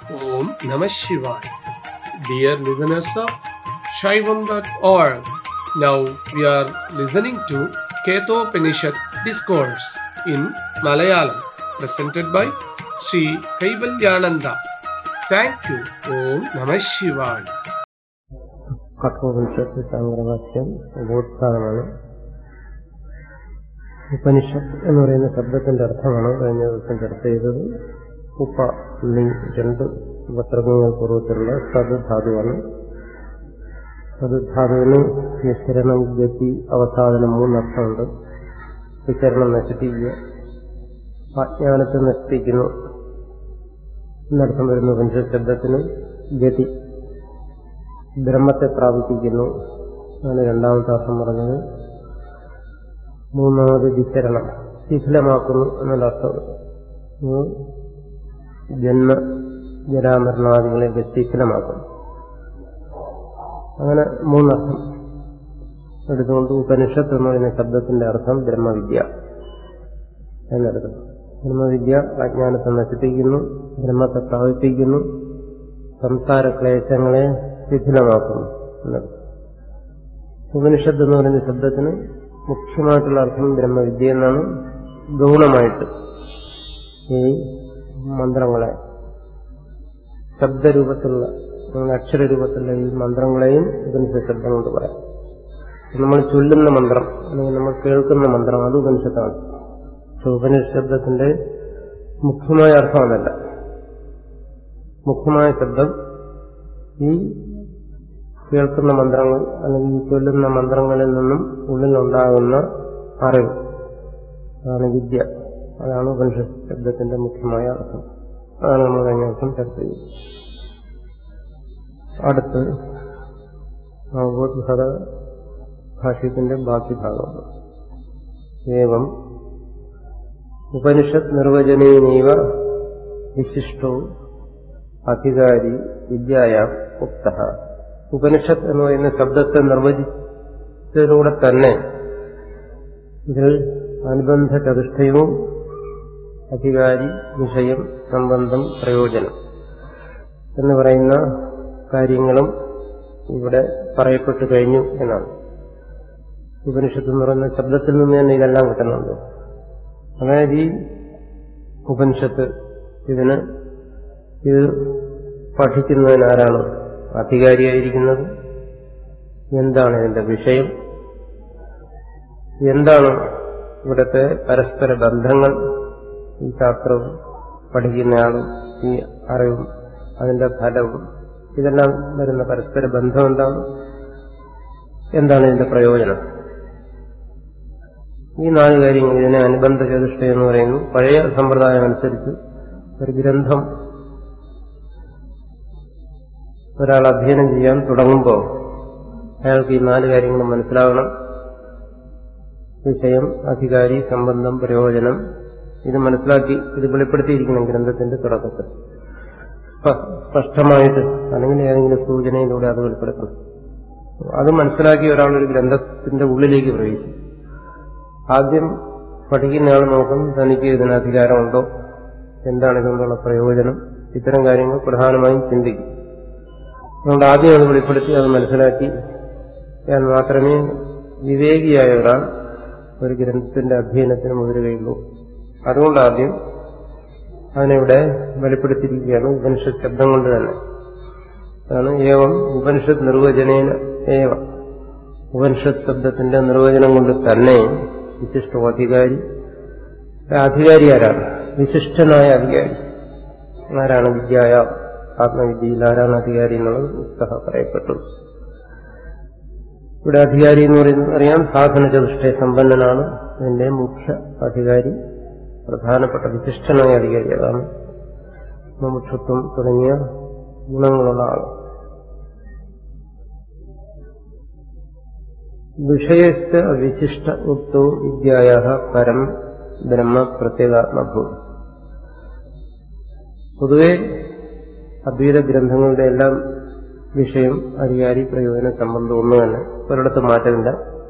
Om Namah Shivaya. Dear listeners of Shaivam.org, now we are listening to Ketopanishad Discourse in Malayalam, presented by Sri Kaivalyananda. Thank you. Om Namah Shivaya. Kathopanishad ശങ്കരവാക്യം ഉപോത്സാഹമാണ് ഉപനിഷത്ത് എന്ന് പറയുന്ന ശബ്ദത്തിന്റെ അർത്ഥമാണ് കഴിഞ്ഞ ദിവസം ചർച്ച ചെയ്തത് ഉപ ലി രണ്ട് ഉപസർഗങ്ങൾ പൂർവ്വത്തിലുള്ള സദ്ധാതുവാണ് സദ്ധാതുവിന് നിശ്ചരണം ഗതി അവസാദനം മൂന്നർത്ഥമുണ്ട് വിചരണം നശിപ്പിക്കുക അജ്ഞാനത്തെ നശിപ്പിക്കുന്നു എന്നർത്ഥം വരുന്ന ഉപനിഷത്ത് ശബ്ദത്തിന് ഗതി ബ്രഹ്മത്തെ പ്രാപിപ്പിക്കുന്നു ആണ് രണ്ടാമത്തെ അർത്ഥം പറഞ്ഞത് മൂന്നാമത് വിചരണം ശിഥിലമാക്കുന്നു എന്നുള്ള അർത്ഥം ജന്മ ജരാമരണാദികളെയൊക്കെ ശിഥിലമാക്കുന്നു അങ്ങനെ മൂന്നർത്ഥം എടുത്തുകൊണ്ട് ഉപനിഷത്ത് എന്ന് പറയുന്ന ശബ്ദത്തിന്റെ അർത്ഥം ബ്രഹ്മവിദ്യ എന്നെടുക്കുന്നു ബ്രഹ്മവിദ്യ അജ്ഞാനത്തെ നശിപ്പിക്കുന്നു ബ്രഹ്മത്തെ പ്രാപിപ്പിക്കുന്നു സംസാര ക്ലേശങ്ങളെ ശിഥിലമാക്കുന്നു എന്നത് ഉപനിഷത്ത് എന്ന് പറയുന്ന ശബ്ദത്തിന് മുഖ്യമായിട്ടുള്ള അർത്ഥം ബ്രഹ്മവിദ്യ എന്നാണ് ഗൗണമായിട്ട് ഈ മന്ത്രങ്ങളെ ശബ്ദരൂപത്തിലുള്ള അക്ഷരരൂപത്തിലുള്ള ഈ മന്ത്രങ്ങളെയും ഉപനിഷത്ത് ശബ്ദം കൊണ്ട് പറയാം നമ്മൾ ചൊല്ലുന്ന മന്ത്രം അല്ലെങ്കിൽ നമ്മൾ കേൾക്കുന്ന മന്ത്രം അത് ഉപനിഷത്താണ് പക്ഷെ ഉപനിഷബ്ദത്തിന്റെ മുഖ്യമായ അർത്ഥം അതല്ല മുഖ്യമായ ശബ്ദം ഈ കേൾക്കുന്ന മന്ത്രങ്ങൾ അല്ലെങ്കിൽ ഈ ചൊല്ലുന്ന മന്ത്രങ്ങളിൽ നിന്നും ഉള്ളിലുണ്ടാകുന്ന അറിവ് അതാണ് വിദ്യ അതാണ് ഉപനിഷത്ത് ശബ്ദത്തിന്റെ മുഖ്യമായ അർത്ഥം അതാണ് നമ്മൾ കഴിഞ്ഞ ദിവസം ചർച്ച ചെയ്തത് അടുത്ത് അവബോധ ഭാഷ്യത്തിന്റെ ബാക്കി ഭാഗമാണ് ഏവം ഉപനിഷത്ത് നിർവചനീനീവ വിശിഷ്ടോ അധികാരി വിദ്യായ ഉക്ത ഉപനിഷത്ത് എന്ന് പറയുന്ന ശബ്ദത്തെ നിർവചിച്ചതിലൂടെ തന്നെ ഇതിൽ അനുബന്ധ ചതുഷ്ടയവും അധികാരി വിഷയം സംബന്ധം പ്രയോജനം എന്ന് പറയുന്ന കാര്യങ്ങളും ഇവിടെ പറയപ്പെട്ടു കഴിഞ്ഞു എന്നാണ് ഉപനിഷത്ത് എന്ന് പറയുന്ന ശബ്ദത്തിൽ നിന്ന് തന്നെ ഇതെല്ലാം കിട്ടുന്നുണ്ട് അതായത് ഈ ഉപനിഷത്ത് ഇതിന് ഇത് പഠിക്കുന്നതിന് ആരാണ് അധികാരിയായിരിക്കുന്നത് എന്താണ് ഇതിന്റെ വിഷയം എന്താണ് ഇവിടുത്തെ പരസ്പര ബന്ധങ്ങൾ ഈ ശാസ്ത്രവും പഠിക്കുന്നയാളും ഈ അറിവും അതിന്റെ ഫലവും ഇതെല്ലാം വരുന്ന പരസ്പര ബന്ധം എന്താണ് എന്താണ് ഇതിന്റെ പ്രയോജനം ഈ നാല് കാര്യങ്ങൾ ഇതിനെ അനുബന്ധ ചതുഷ്ട എന്ന് പറയുന്നു പഴയ സമ്പ്രദായം അനുസരിച്ച് ഒരു ഗ്രന്ഥം ഒരാൾ അധ്യയനം ചെയ്യാൻ തുടങ്ങുമ്പോൾ അയാൾക്ക് ഈ നാല് കാര്യങ്ങൾ മനസ്സിലാകണം വിഷയം അധികാരി സംബന്ധം പ്രയോജനം ഇത് മനസ്സിലാക്കി ഇത് വെളിപ്പെടുത്തിയിരിക്കണം ഗ്രന്ഥത്തിന്റെ തുടക്കത്തിൽ സ്പഷ്ടമായിട്ട് അല്ലെങ്കിൽ ഏതെങ്കിലും സൂചനയിലൂടെ അത് വെളിപ്പെടുത്തണം അത് മനസ്സിലാക്കി ഒരാൾ ഒരു ഗ്രന്ഥത്തിന്റെ ഉള്ളിലേക്ക് പ്രവേശിക്കും ആദ്യം പഠിക്കുന്നയാൾ നോക്കും തനിക്ക് ഇതിന് അധികാരമുണ്ടോ എന്താണ് ഇതുകൊണ്ടുള്ള പ്രയോജനം ഇത്തരം കാര്യങ്ങൾ പ്രധാനമായും ചിന്തിക്കും അതുകൊണ്ട് ആദ്യം അത് വെളിപ്പെടുത്തി അത് മനസ്സിലാക്കി ഞാൻ മാത്രമേ വിവേകിയായ ഒരാൾ ഒരു ഗ്രന്ഥത്തിന്റെ അധ്യയനത്തിന് മുതിരുകയുള്ളൂ അതുകൊണ്ട് ആദ്യം അതിനിവിടെ വെളിപ്പെടുത്തിയിരിക്കുകയാണ് ഉപനിഷത്ത് ശബ്ദം കൊണ്ട് തന്നെ അതാണ് ഏവം ഉപനിഷത്ത് നിർവചനേന ഏവ ഉപനിഷത്ത് ശബ്ദത്തിന്റെ നിർവചനം കൊണ്ട് തന്നെ വിശിഷ്ട അധികാരി അധികാരി ആരാണ് വിശിഷ്ടനായ അധികാരി ആരാണ് വിദ്യായ ആത്മവിദ്യയിൽ ആരാണ് അധികാരി എന്നുള്ളത് പുസ്തകം പറയപ്പെട്ടു ഇവിടെ അധികാരി എന്ന് പറയുന്നത് അറിയാം സാധന ചതുഷ്ട സമ്പന്നനാണ് ഇതിന്റെ മുഖ്യ അധികാരി പ്രധാനപ്പെട്ട വിശിഷ്ടനായ അധികാരി അതാണ് മുമുക്ഷത്വം തുടങ്ങിയ ഗുണങ്ങളുള്ള ആൾ വിഷയസ്ഥ വിശിഷ്ട ഉക്തോ വിദ്യായ പരം ബ്രഹ്മ പ്രത്യേകാത്മഭൂ പൊതുവെ അദ്വൈത ഗ്രന്ഥങ്ങളുടെ എല്ലാം വിഷയം അധികാരി പ്രയോജന സംബന്ധം ഒന്ന് തന്നെ ഒരിടത്തും മാറ്റമില്ല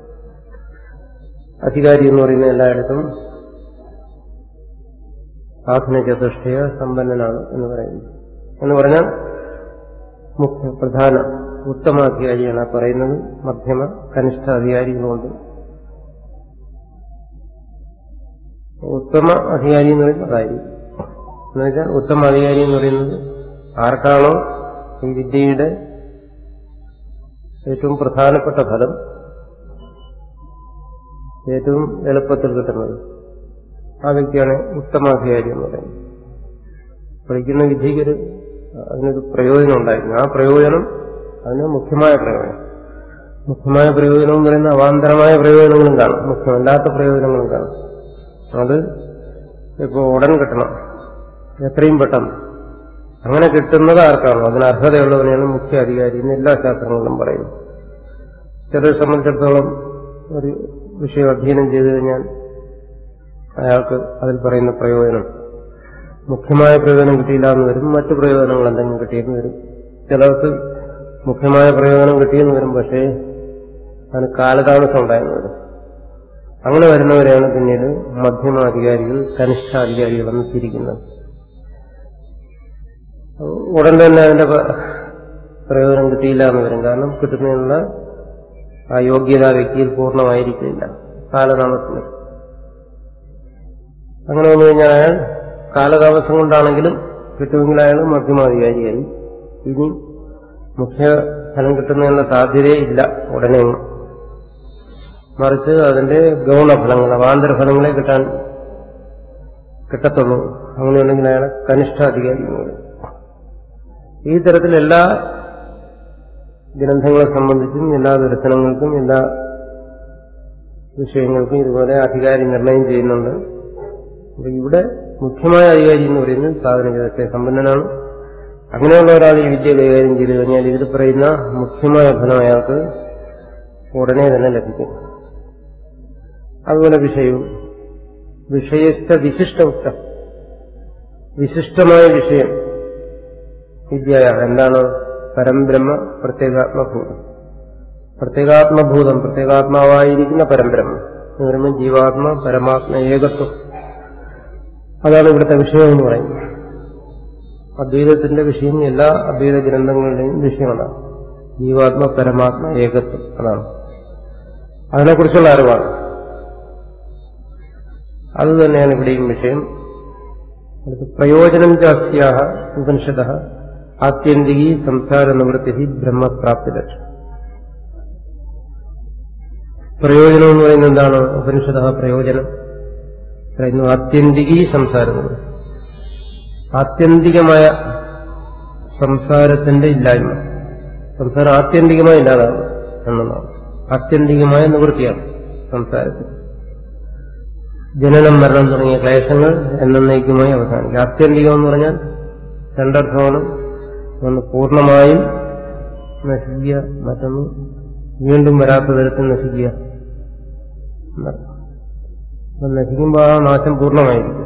അധികാരി എന്ന് പറയുന്ന എല്ലായിടത്തും സാധന ചതുഷ്ടയ സമ്പന്നനാണ് എന്ന് പറയുന്നു എന്ന് പറഞ്ഞാൽ മുഖ്യ പ്രധാന ഉത്തമാധികാരിയാണ് ആ പറയുന്നത് മധ്യമ കനിഷ്ഠ അധികാരികളുമുണ്ട് ഉത്തമ അധികാരി എന്ന് പറയുന്നത് അതായിരിക്കും എന്നുവെച്ചാൽ ഉത്തമ അധികാരി എന്ന് പറയുന്നത് ആർക്കാണോ ഈ വിദ്യയുടെ ഏറ്റവും പ്രധാനപ്പെട്ട ഫലം ഏറ്റവും എളുപ്പത്തിൽ കിട്ടുന്നത് ആ വ്യക്തിയാണ് ഉത്തമാധികാരി എന്ന് പറയുന്നത് പഠിക്കുന്ന വിദ്യയ്ക്കൊരു അതിനൊരു പ്രയോജനം ഉണ്ടായിരുന്നു ആ പ്രയോജനം അതിന് മുഖ്യമായ പ്രയോജനം മുഖ്യമായ പ്രയോജനം എന്ന് പറയുന്ന അവാന്തരമായ പ്രയോജനങ്ങളും കാണും മുഖ്യമല്ലാത്ത പ്രയോജനങ്ങളും കാണും അത് ഇപ്പോൾ ഉടൻ കിട്ടണം എത്രയും പെട്ടെന്ന് അങ്ങനെ കിട്ടുന്നത് ആർക്കാണോ അതിന് അർഹതയുള്ളവനെയാണ് മുഖ്യ അധികാരി എന്ന് എല്ലാ ശാസ്ത്രങ്ങളിലും പറയുന്നു ചിലരെ സംബന്ധിച്ചിടത്തോളം ഒരു വിഷയം അധ്യയനം ചെയ്തു കഴിഞ്ഞാൽ അയാൾക്ക് അതിൽ പറയുന്ന പ്രയോജനം മുഖ്യമായ പ്രയോജനം കിട്ടിയില്ല എന്ന് വരും മറ്റു പ്രയോജനങ്ങൾ എന്തെങ്കിലും കിട്ടിയെന്ന് വരും ചിലർക്ക് മുഖ്യമായ പ്രയോജനം കിട്ടിയെന്ന് വരും പക്ഷേ അതിന് കാലതാമസം ഉണ്ടായെന്ന് വരും അങ്ങനെ വരുന്നവരെയാണ് പിന്നീട് മധ്യമാധികാരികൾ കനിഷ്ഠാധികാരികളെന്ന് തിരിക്കുന്നത് ഉടൻ തന്നെ അതിന്റെ പ്രയോജനം കിട്ടിയില്ല എന്ന് വരും കാരണം കിട്ടുന്നതിനുള്ള ആ യോഗ്യത വ്യക്തിയിൽ പൂർണ്ണമായിരിക്കില്ല കാലതാമസം വരും അങ്ങനെ വന്നു കഴിഞ്ഞാൽ അയാൾ കാലതാമസം കൊണ്ടാണെങ്കിലും കിട്ടുമെങ്കിൽ അയാൾ മധ്യമാധികാരിയായി ഇനി മുഖ്യ ഫലം കിട്ടുന്നതിനുള്ള സാധ്യതയേ ഇല്ല ഉടനെ മറിച്ച് അതിന്റെ ഗൗണഫലങ്ങൾ അവാന്തര ഫലങ്ങളെ കിട്ടാൻ കിട്ടത്തുള്ളൂ അങ്ങനെയുണ്ടെങ്കിൽ അയാളെ കനിഷ്ഠാധികാരി എന്ന് പറയും ഈ തരത്തിൽ എല്ലാ ഗ്രന്ഥങ്ങളെ സംബന്ധിച്ചും എല്ലാ ദർശനങ്ങൾക്കും എല്ലാ വിഷയങ്ങൾക്കും ഇതുപോലെ അധികാരി നിർണയം ചെയ്യുന്നുണ്ട് അപ്പൊ ഇവിടെ മുഖ്യമായ അധികാരി എന്ന് പറയുന്നത് സാധന വിധത്തെ സമ്പന്നനാണ് അങ്ങനെയുള്ള ഒരാൾ ഈ വിദ്യ കൈകാര്യം ചെയ്തു കഴിഞ്ഞാൽ ഇതിൽ പറയുന്ന മുഖ്യമായ ഫലം അയാൾക്ക് ഉടനെ തന്നെ ലഭിക്കും അതുപോലെ വിഷയവും വിഷയസ്ഥ വിശിഷ്ട ഉക്തം വിശിഷ്ടമായ വിഷയം വിദ്യയ എന്താണ് പരംബ്രഹ്മ പ്രത്യേകാത്മഭൂതം പ്രത്യേകാത്മഭൂതം പ്രത്യേകാത്മാവായിരിക്കുന്ന പരംബ്രഹ്മം എന്ന് പറയുമ്പോൾ ജീവാത്മ പരമാത്മ ഏകത്വം അതാണ് ഇവിടുത്തെ വിഷയം എന്ന് പറയുന്നത് അദ്വൈതത്തിന്റെ വിഷയം എല്ലാ അദ്വൈത ഗ്രന്ഥങ്ങളുടെയും വിഷയമാണ് ജീവാത്മ പരമാത്മ ഏകത്വം അതാണ് അതിനെക്കുറിച്ചുള്ള അറിവാണ് അത് തന്നെയാണ് ഇവിടെയും വിഷയം അടുത്ത് പ്രയോജനം ചാസ്യാഹ ഉപനിഷത ആത്യന്തികി സംസാര നിവൃത്തി ബ്രഹ്മപ്രാപ്തി ലക്ഷ്യം പ്രയോജനം എന്ന് പറയുന്നത് എന്താണ് ഉപനിഷത പ്രയോജനം പറയുന്നു ആത്യന്തികി സംസാരം ആത്യന്തികമായ സംസാരത്തിന്റെ ഇല്ലായ്മ സംസാരം ആത്യന്തികമായി ഇല്ലാതാണ് എന്നുള്ളതാണ് ആത്യന്തികമായ നിവൃത്തിയാണ് സംസാരത്തിൽ ജനനം മരണം തുടങ്ങിയ ക്ലേശങ്ങൾ എന്നേക്കുമായി അവസാനിക്കും ആത്യന്തികം എന്ന് പറഞ്ഞാൽ രണ്ടർത്ഥമാണ് ഒന്ന് പൂർണ്ണമായും നശിക്കുക മറ്റൊന്ന് വീണ്ടും വരാത്ത തരത്തിൽ നശിക്കുക അപ്പം നശിക്കുമ്പോൾ ആ നാശം പൂർണ്ണമായിരിക്കും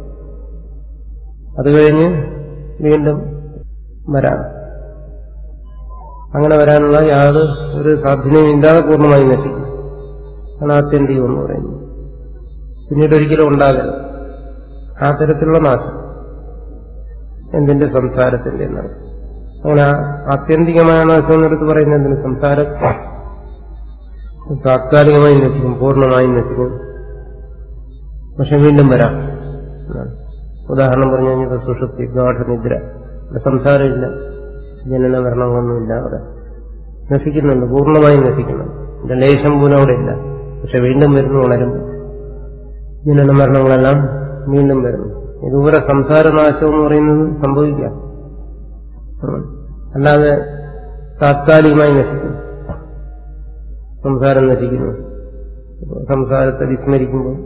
അത് കഴിഞ്ഞ് വീണ്ടും വരാം അങ്ങനെ വരാനുള്ള യാതൊരു ഒരു സാധ്യതയും ഇല്ലാതെ പൂർണ്ണമായി നശിക്കും അതാണ് ആത്യന്തികം എന്ന് പറയുന്നത് പിന്നീട് ഒരിക്കലും ഉണ്ടാകരുത് ആ തരത്തിലുള്ള നാശം എന്തിന്റെ സംസാരത്തിന്റെ എന്നാണ് അങ്ങനെ ആത്യന്തികമായ നാശം എന്നെടുത്ത് പറയുന്നത് എന്തിന് സംസാരം താത്കാലികമായി നശിക്കും പൂർണ്ണമായും നശിക്കും പക്ഷെ വീണ്ടും വരാം ഉദാഹരണം പറഞ്ഞു കഴിഞ്ഞാൽ സുഷുപ്തി ഗാഠനിദ്ര ഇവിടെ സംസാരമില്ല ജനന മരണങ്ങളൊന്നുമില്ല അവിടെ നശിക്കുന്നുണ്ട് പൂർണ്ണമായും നശിക്കുന്നുണ്ട് ഇതിന്റെ ലേശം പോലും അവിടെ ഇല്ല പക്ഷെ വീണ്ടും വരുന്നു ഉണരുമ്പോൾ ജനന മരണങ്ങളെല്ലാം വീണ്ടും വരുന്നു ഇതുപോലെ സംസാരനാശം എന്ന് പറയുന്നത് സംഭവിക്കാം അല്ലാതെ താത്കാലികമായി നശിക്കുന്നു സംസാരം നശിക്കുന്നു സംസാരത്തെ വിസ്മരിക്കുമ്പോൾ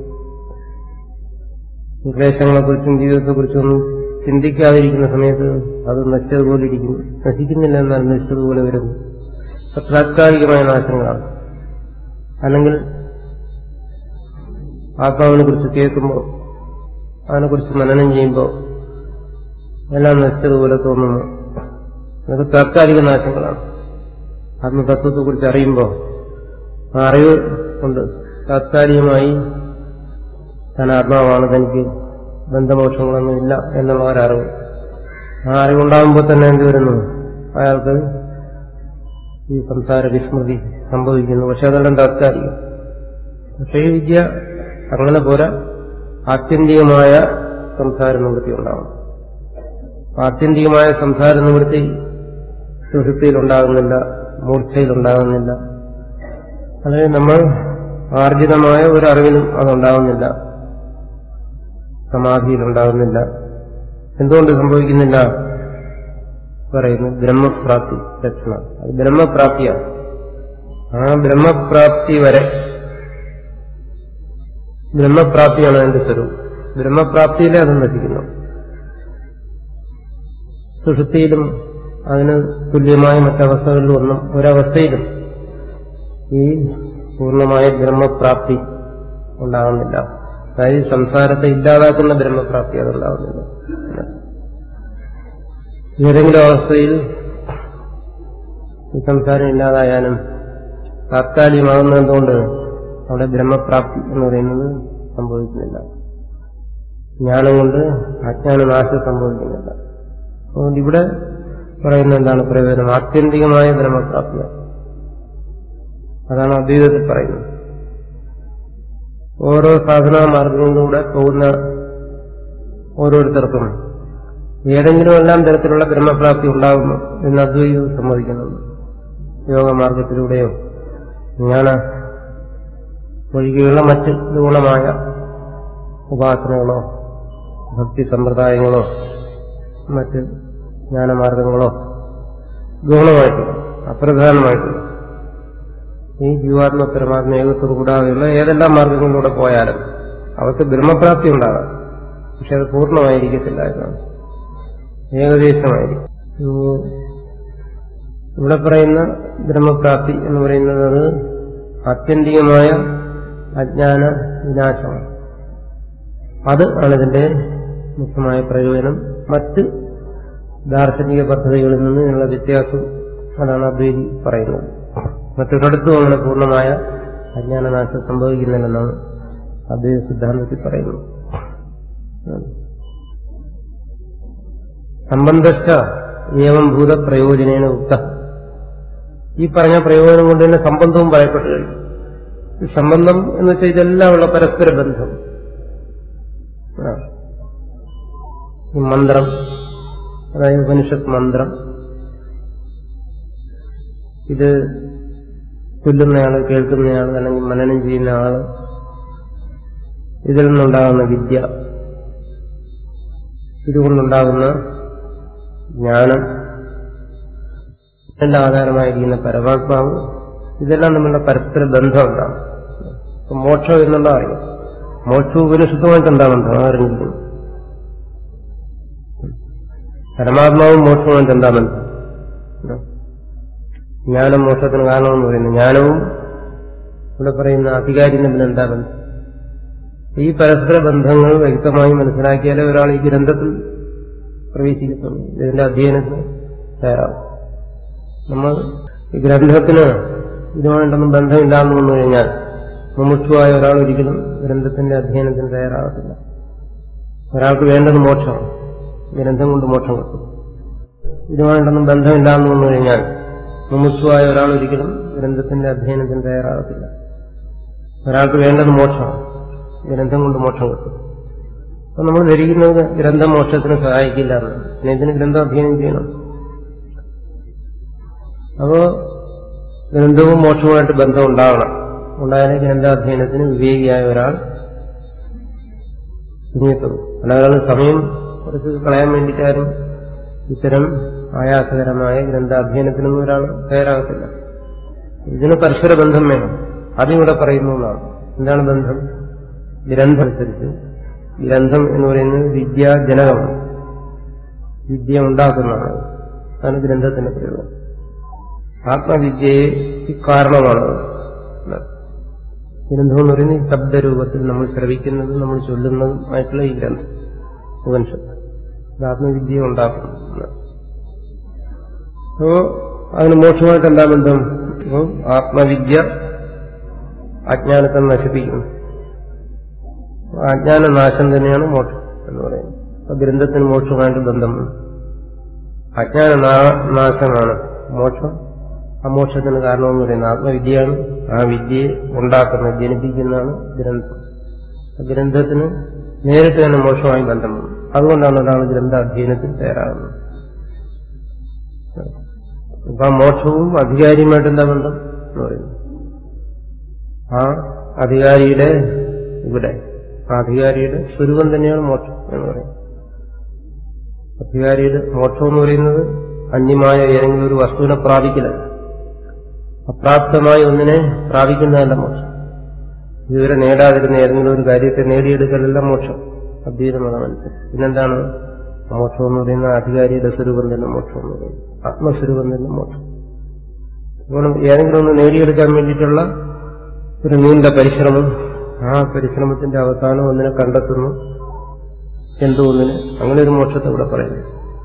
ക്ലേശങ്ങളെക്കുറിച്ചും ജീവിതത്തെക്കുറിച്ചും ഒന്നും ചിന്തിക്കാതിരിക്കുന്ന സമയത്ത് അത് നശിച്ചതുപോലെ ഇരിക്കുന്നു നശിക്കുന്നില്ല എന്നാൽ നശിച്ചതുപോലെ വരുന്നു താത്കാലികമായ നാശങ്ങളാണ് അല്ലെങ്കിൽ ആത്മാവിനെ കുറിച്ച് കേൾക്കുമ്പോൾ അതിനെക്കുറിച്ച് മനനം ചെയ്യുമ്പോൾ എല്ലാം നശിച്ചതുപോലെ തോന്നുന്നു അതൊക്കെ താത്കാലിക നാശങ്ങളാണ് ആത്മതത്വത്തെക്കുറിച്ച് അറിയുമ്പോൾ ആ അറിവ് കൊണ്ട് താത്കാലികമായി താൻ ആത്മാവാണ് തനിക്ക് ബന്ധമോക്ഷങ്ങളൊന്നുമില്ല എന്നുള്ള ഒരറിവ് ആ അറിവുണ്ടാകുമ്പോൾ തന്നെ എന്ത് വരുന്നു അയാൾക്ക് ഈ സംസാര വിസ്മൃതി സംഭവിക്കുന്നു പക്ഷെ അതെല്ലാം താത്കാലികം പക്ഷേ ഈ വിദ്യ അങ്ങനെ പോരാ ആത്യന്തികമായ സംസാര നിവൃത്തി ഉണ്ടാവണം ആത്യന്തികമായ സംസാര നിവൃത്തി സുഹൃത്തിയിലുണ്ടാകുന്നില്ല മൂർച്ചയിലുണ്ടാകുന്നില്ല അല്ലെങ്കിൽ നമ്മൾ ആർജിതമായ ഒരു അറിവിനും അതുണ്ടാകുന്നില്ല സമാധിയിലുണ്ടാകുന്നില്ല എന്തുകൊണ്ട് സംഭവിക്കുന്നില്ല പറയുന്നു ബ്രഹ്മപ്രാപ്തി ലക്ഷണം അത് ബ്രഹ്മപ്രാപ്തിയാണ് ആ ബ്രഹ്മപ്രാപ്തി വരെ ബ്രഹ്മപ്രാപ്തിയാണ് അതിന്റെ സ്വരൂപം ബ്രഹ്മപ്രാപ്തിയിലെ അത് നശിക്കുന്നു സുഷുപ്തിയിലും അതിന് തുല്യമായ മറ്റവസ്ഥകളിലും ഒന്നും ഒരവസ്ഥയിലും ഈ പൂർണ്ണമായ ബ്രഹ്മപ്രാപ്തി ഉണ്ടാകുന്നില്ല അതായത് സംസാരത്തെ ഇല്ലാതാക്കുന്ന ബ്രഹ്മപ്രാപ്തി അതുണ്ടാകുന്നില്ല ഏതെങ്കിലും അവസ്ഥയിൽ ഈ സംസാരം ഇല്ലാതായാലും താത്കാലികമാകുന്നത് എന്തുകൊണ്ട് അവിടെ ബ്രഹ്മപ്രാപ്തി എന്ന് പറയുന്നത് സംഭവിക്കുന്നില്ല ജ്ഞാനം കൊണ്ട് അജ്ഞാനനാശം സംഭവിക്കുന്നില്ല അതുകൊണ്ട് ഇവിടെ പറയുന്ന എന്താണ് പ്രയോജനം ആത്യന്തികമായ ബ്രഹ്മപ്രാപ്തിയാണ് അതാണ് അദ്വൈതത്തിൽ പറയുന്നത് ഓരോ സാധനാ മാർഗങ്ങളിലൂടെ പോകുന്ന ഓരോരുത്തർക്കും ഏതെങ്കിലും എല്ലാം തരത്തിലുള്ള ബ്രഹ്മപ്രാപ്തി ഉണ്ടാകുന്നു എന്ന് അദ്വൈതം സമ്മതിക്കുന്നുണ്ട് യോഗമാർഗത്തിലൂടെയോ ജ്ഞാന ഒഴികെയുള്ള മറ്റ് ഗുണമായ ഉപാസനകളോ ഭക്തി സമ്പ്രദായങ്ങളോ മറ്റ് ജ്ഞാനമാർഗങ്ങളോ ഗുണമായിട്ടില്ല അപ്രധാനമായിട്ടില്ല ഈ ജീവാത്മ പരമാത്മ ഏകത്വം കൂടാതെയുള്ള ഏതെല്ലാം മാർഗങ്ങളിലൂടെ പോയാലും അവർക്ക് ബ്രഹ്മപ്രാപ്തി ഉണ്ടാകാം പക്ഷെ അത് പൂർണ്ണമായിരിക്കത്തില്ല എന്നാണ് ഏകദേശമായിരിക്കും ഉം, ഇവിടെ പറയുന്ന ബ്രഹ്മപ്രാപ്തി എന്ന് പറയുന്നത് അത് ആത്യന്തികമായ അജ്ഞാന വിനാശമാണ് അത് ആണ് ഇതിന്റെ മുഖ്യമായ പ്രയോജനം മറ്റ് ദാർശനിക പദ്ധതികളിൽ നിന്ന് ഇതിനുള്ള വ്യത്യാസം അതാണ് അദ്വൈതി പറയുന്നത് മറ്റൊരിടത്തും അങ്ങനെ പൂർണ്ണമായ അജ്ഞാനനാശം സംഭവിക്കുന്നില്ലെന്നാണ് അദ്വൈത സിദ്ധാന്തത്തിൽ പറയുന്നത് സംബന്ധസ്ഥ ഏവം ഭൂത പ്രയോജനേന ഉക്ത ഈ പറഞ്ഞ പ്രയോജനം കൊണ്ട് തന്നെ സംബന്ധവും പറയപ്പെട്ടു കഴിഞ്ഞു ഈ സംബന്ധം എന്ന് വെച്ചാൽ ഇതെല്ലാം ഉള്ള പരസ്പര ബന്ധം ആ. ഈ മന്ത്രം അതായത് ഉപനിഷത്ത് മന്ത്രം ഇത് ചൊല്ലുന്നയാള് കേൾക്കുന്നയാള് അല്ലെങ്കിൽ മനനം ചെയ്യുന്ന ആള് ഇതിൽ നിന്നുണ്ടാകുന്ന വിദ്യ ഇതുകൊണ്ടുണ്ടാകുന്ന ജ്ഞാനം എല്ലാം ആധാരമായിരിക്കുന്ന പരമാത്മാവ് ഇതെല്ലാം തമ്മിലുള്ള പരസ്പര ബന്ധം ഉണ്ടാകും ഇപ്പൊ മോക്ഷം എന്നുള്ള അറിയാം മോക്ഷവും ഉപനിഷത്തുമായിട്ട് എന്താ ബന്ധം അതറിഞ്ഞിരിക്കുന്നു പരമാത്മാവും മോക്ഷവുമായിട്ട് എന്താ ബന്ധം ജ്ഞാനം മോക്ഷത്തിന് കാരണമെന്ന് പറയുന്നു ജ്ഞാനവും ഇവിടെ പറയുന്ന അധികാരി തമ്മിൽ എന്താ ബന്ധം ഈ പരസ്പര ബന്ധങ്ങൾ വ്യക്തമായി മനസ്സിലാക്കിയാലേ ഒരാൾ ഈ ഗ്രന്ഥത്തിൽ പ്രവേശിക്കത്തുള്ളൂ ഇതിന്റെ അധ്യയനത്തിന് തയ്യാറാവും നമ്മൾ ഈ ഗ്രന്ഥത്തിന് ഇതുമായിട്ടൊന്നും ബന്ധമില്ലാന്ന് വന്നു കഴിഞ്ഞാൽ മുമുക്ഷുവായ ഒരാൾ ഒരിക്കലും ഗ്രന്ഥത്തിന്റെ അധ്യയനത്തിന് തയ്യാറാകത്തില്ല ഒരാൾക്ക് വേണ്ടത് മോക്ഷമാണ് ഗ്രന്ഥം കൊണ്ട് മോക്ഷം കിട്ടും ഇതുമായിട്ടൊന്നും ബന്ധമില്ലാന്ന് വന്നു കഴിഞ്ഞാൽ മുമുക്ഷുവായ ഒരാൾ ഒരിക്കലും ഗ്രന്ഥത്തിന്റെ അധ്യയനത്തിന് തയ്യാറാകത്തില്ല ഒരാൾക്ക് വേണ്ടത് മോക്ഷമാണ് ഗ്രന്ഥം കൊണ്ട് മോക്ഷം കിട്ടും അപ്പൊ നമ്മൾ ധരിക്കുന്നത് ഗ്രന്ഥം മോക്ഷത്തിന് സഹായിക്കില്ല എന്ന് പിന്നെ ഇതിന് ഗ്രന്ഥം അധ്യയനം ചെയ്യണം അപ്പോ ഗ്രന്ഥവും മോക്ഷവുമായിട്ട് ബന്ധം ഉണ്ടാവണം ഉണ്ടായാലേ ഗ്രന്ഥാധ്യയനത്തിന് വിവേകിയായ ഒരാൾ ഇനിയെത്തുള്ളൂ അല്ല ഒരാൾ സമയം കുറച്ച് കളയാൻ വേണ്ടിയിട്ടാരും ഇത്തരം ആയാസകരമായ ഗ്രന്ഥാധ്യയനത്തിനൊന്നും ഒരാൾ തയ്യാറാകത്തില്ല ഇതിന് പരസ്പര ബന്ധം വേണം അതിവിടെ പറയുന്നു എന്നാണ് എന്താണ് ബന്ധം ഗ്രന്ഥം അനുസരിച്ച് ഗ്രന്ഥം എന്ന് പറയുന്നത് വിദ്യാജനകമാണ് വിദ്യ ഉണ്ടാക്കുന്നതാണ് അതാണ് ഗ്രന്ഥത്തിന്റെ പ്രയോഗം ആത്മവിദ്യയെ കാരണമാണ് ഗ്രന്ഥം എന്ന് പറയുന്നത് ഈ ശബ്ദരൂപത്തിൽ നമ്മൾ ശ്രവിക്കുന്നതും നമ്മൾ ചൊല്ലുന്നതും ആയിട്ടുള്ള ഈ ഗ്രന്ഥം ഉപനിഷത്ത് ഇത് ആത്മവിദ്യ ഉണ്ടാക്കുന്നു അപ്പോ അതിന് മോക്ഷമായിട്ട് എന്താ ബന്ധം അപ്പോൾ ആത്മവിദ്യ അജ്ഞാനത്തെ നശിപ്പിക്കുന്നു അജ്ഞാന നാശം തന്നെയാണ് മോക്ഷം എന്ന് പറയുന്നത് അപ്പൊ ഗ്രന്ഥത്തിന് മോക്ഷമായിട്ട് ബന്ധം അജ്ഞാന നാശമാണ് മോക്ഷം ആ മോക്ഷത്തിന് കാരണമെന്ന് പറയുന്നത് ആത്മവിദ്യയാണ് ആ വിദ്യയെ ഉണ്ടാക്കുന്ന ജനിപ്പിക്കുന്നതാണ് ഗ്രന്ഥം ആ ഗ്രന്ഥത്തിന് നേരിട്ട് തന്നെ മോക്ഷമായി ബന്ധമാണ് അതുകൊണ്ടാണ് ഒരാൾ ഗ്രന്ഥ അധ്യയനത്തിൽ തയ്യാറാകുന്നത് അപ്പൊ ആ മോക്ഷവും അധികാരിയുമായിട്ട് എന്താ ബന്ധം എന്ന് പറയുന്നു ആ അധികാരിയുടെ ഇവിടെ ആ അധികാരിയുടെ സ്വരൂപം തന്നെയാണ് മോക്ഷം എന്ന് പറയുന്നത് അധികാരിയുടെ മോക്ഷം എന്ന് പറയുന്നത് അന്യമായ ഏതെങ്കിലും ഒരു വസ്തുവിനെ പ്രാപിക്കലല്ല അപ്രാപ്തമായ ഒന്നിനെ പ്രാപിക്കുന്നതല്ല മോക്ഷം ഇതുവരെ നേടാതിരുന്ന ഏതെങ്കിലും ഒരു കാര്യത്തെ നേടിയെടുക്കലല്ല മോക്ഷം അദ്വൈത മതമനുസരിച്ച് പിന്നെന്താണ് മോക്ഷം എന്ന് പറയുന്ന അധികാരിയുടെ സ്വരൂപം തന്നെ മോക്ഷം എന്ന് പറയുന്നത് ആത്മസ്വരൂപം തന്നെ മോക്ഷം അപ്പോൾ ഏതെങ്കിലും ഒന്ന് നേടിയെടുക്കാൻ വേണ്ടിയിട്ടുള്ള ഒരു നീണ്ട പരിശ്രമം ആ പരിശ്രമത്തിന്റെ അവസാനം ഒന്നിനെ കണ്ടെത്തുന്നു എന്തോ ഒന്നിന് അങ്ങനെ ഒരു മോക്ഷത്തെ ഇവിടെ പറയുന്നു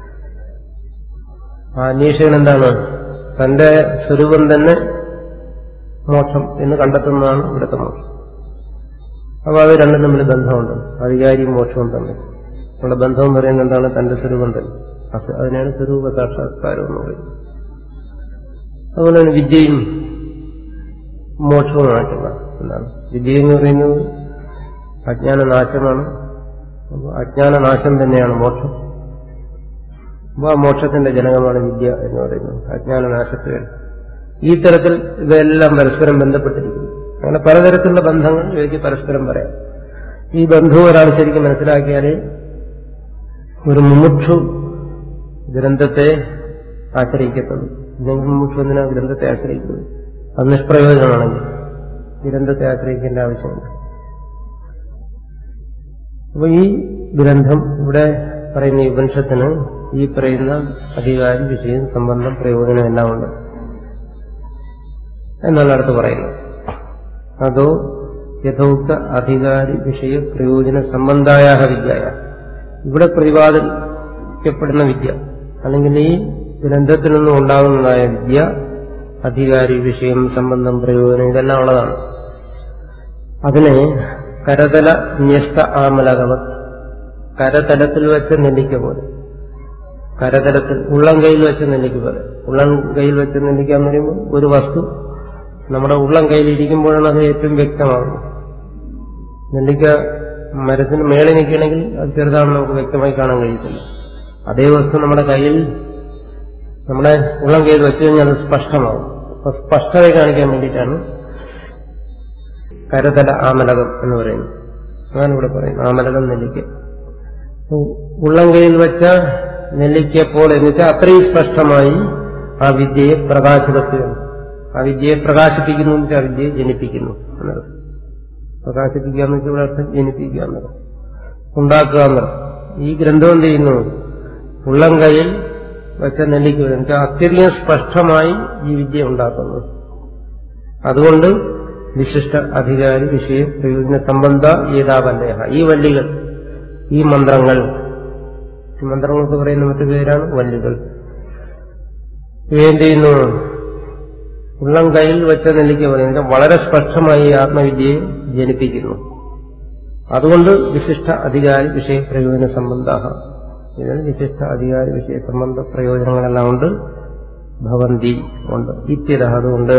ആ അന്വേഷകൻ എന്താണ് തന്റെ സ്വരൂപം തന്നെ മോക്ഷം എന്ന് കണ്ടെത്തുന്നതാണ് ഇവിടുത്തെ മോക്ഷം അപ്പൊ അത് രണ്ടും തമ്മിൽ ബന്ധമുണ്ട് അധികാരിയും മോക്ഷവും തമ്മിൽ നമ്മുടെ ബന്ധം എന്ന് പറയുന്നത് എന്താണ് തന്റെ സ്വരൂപം തന്നെ അതിനാണ് സ്വരൂപ സാക്ഷാത്കാരം എന്ന് പറയുന്നത് അതുപോലെ തന്നെ വിദ്യയും മോക്ഷവുമായിട്ടുള്ള എന്താണ് വിദ്യ എന്ന് പറയുന്നത് അജ്ഞാനനാശമാണ് അപ്പോൾ അജ്ഞാനനാശം തന്നെയാണ് മോക്ഷം അപ്പോൾ ആ മോക്ഷത്തിന്റെ ജനകമാണ് വിദ്യ എന്ന് പറയുന്നത് അജ്ഞാനനാശത്തെ ഈ തരത്തിൽ ഇവയെല്ലാം പരസ്പരം ബന്ധപ്പെട്ടിരിക്കുന്നു അങ്ങനെ പലതരത്തിലുള്ള ബന്ധങ്ങൾ ഇവയ്ക്ക് പരസ്പരം പറയാം ഈ ബന്ധവും ഒരാൾ ശരിക്കും മനസ്സിലാക്കിയാലേ ഒരു മുമുക്ഷു ഗ്രന്ഥത്തെ ആശ്രയിക്കത്തുള്ളൂ ഇല്ലെങ്കിൽ മുമുക്ഷു എന്തിനാ ഗ്രന്ഥത്തെ ആശ്രയിക്കുന്നത് അത് നിഷ്പ്രയോജനമാണെങ്കിൽ ഗ്രന്ഥത്തെ ആശ്രയിക്കേണ്ട ആവശ്യമില്ല അപ്പൊ ഈ ഗ്രന്ഥം ഇവിടെ പറയുന്ന ഈ ഉപനിഷത്തിന് ഈ പറയുന്ന അധികാരി വിഷയം സംബന്ധം പ്രയോജനം എല്ലാം ഉണ്ട് എന്നാണ് അടുത്ത് പറയുന്നത് അതോ യഥോക്ത അധികാരി വിഷയ പ്രയോജന സംബന്ധായ വിദ്യയ ഇവിടെ പ്രതിപാദിക്കപ്പെടുന്ന വിദ്യ അല്ലെങ്കിൽ ഈ ഗ്രന്ഥത്തിൽ നിന്നും ഉണ്ടാകുന്നതായ വിദ്യ അധികാരി വിഷയം സംബന്ധം പ്രയോജനം ഇതെല്ലാം ഉള്ളതാണ് അതിനെ കരതല ന്യസ്ത ആമലകവ കരതലത്തിൽ വെച്ച് നെല്ലിക്ക പോലെ കരതലത്തിൽ ഉള്ളം കയ്യിൽ വെച്ച് നെല്ലിക്ക പോലെ ഉള്ളം കയ്യിൽ വെച്ച് നെല്ലിക്ക എന്ന് പറയുമ്പോൾ ഒരു വസ്തു നമ്മുടെ ഉള്ളം കയ്യിൽ ഇരിക്കുമ്പോഴാണ് അത് ഏറ്റവും വ്യക്തമാകുന്നത് നെല്ലിക്ക മരത്തിന് മേളിൽ നിൽക്കണമെങ്കിൽ അത് ചെറുതാണെന്ന് നമുക്ക് വ്യക്തമായി കാണാൻ കഴിയത്തില്ല അതേ വസ്തു നമ്മുടെ കയ്യിൽ നമ്മുടെ ഉള്ളം കയ്യിൽ വെച്ച് കഴിഞ്ഞാൽ അത് സ്പഷ്ടമാകും അപ്പൊ സ്പഷ്ടത കാണിക്കാൻ വേണ്ടിയിട്ടാണ് കരതല ആമലകം എന്ന് പറയുന്നത് അതാണ് ഇവിടെ പറയുന്നത് ആമലകം നെല്ലിക്ക ഉള്ളം കയ്യിൽ വെച്ച നെല്ലിക്ക പോലെ എന്ന് വെച്ചാൽ അത്രയും സ്പഷ്ടമായി ആ വിദ്യയെ പ്രകാശിതത്വമാണ് ആ വിദ്യയെ പ്രകാശിപ്പിക്കുന്നു എന്ന് വെച്ചാൽ ആ വിദ്യയെ ജനിപ്പിക്കുന്നു എന്നർത്ഥം പ്രകാശിപ്പിക്കുക എന്ന് വെച്ചാൽ അർത്ഥം ജനിപ്പിക്കുക എന്നർത്ഥം ഉണ്ടാക്കുക എന്നർത്ഥം ഈ ഗ്രന്ഥം എന്ത് ചെയ്യുന്നു ഉള്ളം കയ്യിൽ വെച്ച നെല്ലിക്ക എന്ന് വെച്ചാൽ അത്യധികം സ്പഷ്ടമായി ഈ വിദ്യ ഉണ്ടാക്കുന്നു അതുകൊണ്ട് വിശിഷ്ട അധികാരി വിഷയ പ്രയോജന സംബന്ധ ഏതാവല്ലേഹ ഈ വല്ലികൾ ഈ മന്ത്രങ്ങൾ ഈ മന്ത്രങ്ങൾക്ക് പറയുന്ന മറ്റു പേരാണ് വല്ലികൾ ഇവയെന്ത് ചെയ്യുന്നു ഉള്ളം കയ്യിൽ വെച്ച നെല്ലിക്ക പറയുന്നത് വളരെ സ്പഷ്ടമായി ഈ ആത്മവിദ്യയെ ജനിപ്പിക്കുന്നു അതുകൊണ്ട് വിശിഷ്ട അധികാരി വിഷയ പ്രയോജന സംബന്ധ ഇതിൽ വിശിഷ്ട അധികാരി വിഷയ സംബന്ധ പ്രയോജനങ്ങളെല്ലാം ഉണ്ട് ഭവന്തി ഉണ്ട് ഇത്യത അതുകൊണ്ട്